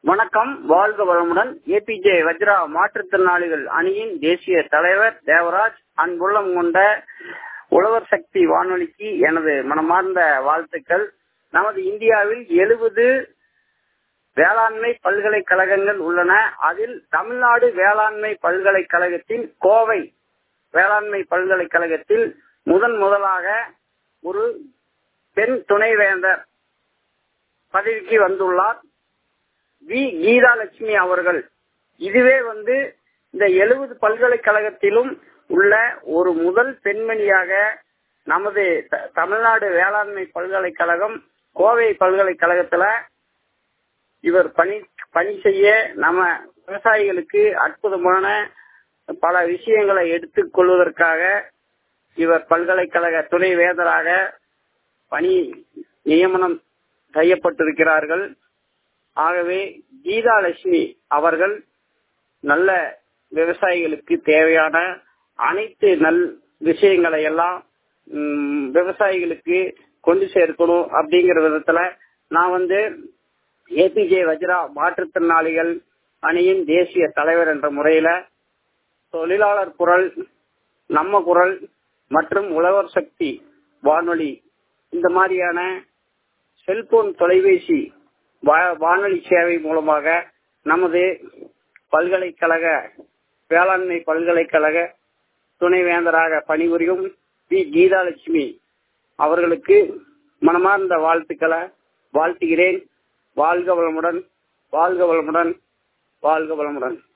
வணக்கம் வாழ்க வளமுடன் ஏபிஜே வஜ்ரா மாற்றுத்திறனாளிகள் அணியின் தேசிய தலைவர் தேவராஜ் அன்புள்ளம் கொண்ட உழவர் சக்தி வானொலிக்கு எனது மனமார்ந்த வாழ்த்துக்கள் நமது இந்தியாவில் எழுபது வேளாண்மை பல்கலைக்கழகங்கள் உள்ளன அதில் தமிழ்நாடு வேளாண்மை பல்கலைக்கழகத்தின் கோவை வேளாண்மை பல்கலைக்கழகத்தில் முதன் முதலாக ஒரு பெண் துணைவேந்தர் பதவிக்கு வந்துள்ளார் வி கீதாலட்சுமி அவர்கள் இதுவே வந்து இந்த எழுபது பல்கலைக்கழகத்திலும் உள்ள ஒரு முதல் பெண்மணியாக நமது தமிழ்நாடு வேளாண்மை பல்கலைக்கழகம் கோவை பல்கலைக்கழகத்துல இவர் பணி பணி செய்ய நம்ம விவசாயிகளுக்கு அற்புதமான பல விஷயங்களை எடுத்துக் கொள்வதற்காக இவர் பல்கலைக்கழக துணை வேந்தராக பணி நியமனம் செய்யப்பட்டிருக்கிறார்கள் ஆகவே கீதாலட்சுமி அவர்கள் நல்ல விவசாயிகளுக்கு தேவையான அனைத்து நல் விஷயங்களை எல்லாம் விவசாயிகளுக்கு கொண்டு சேர்க்கணும் அப்படிங்கிற விதத்துல நான் வந்து ஏபிஜே வஜ்ரா மாற்றுத்திறனாளிகள் அணியின் தேசிய தலைவர் என்ற முறையில தொழிலாளர் குரல் நம்ம குரல் மற்றும் உழவர் சக்தி வானொலி இந்த மாதிரியான செல்போன் தொலைபேசி வானொலி சேவை மூலமாக நமது பல்கலைக்கழக வேளாண்மை பல்கலைக்கழக துணைவேந்தராக பணிபுரியும் பி கீதாலட்சுமி அவர்களுக்கு மனமார்ந்த வாழ்த்துக்களை வாழ்த்துகிறேன் வாழ்க வளமுடன் வாழ்க வளமுடன் வாழ்க வளமுடன்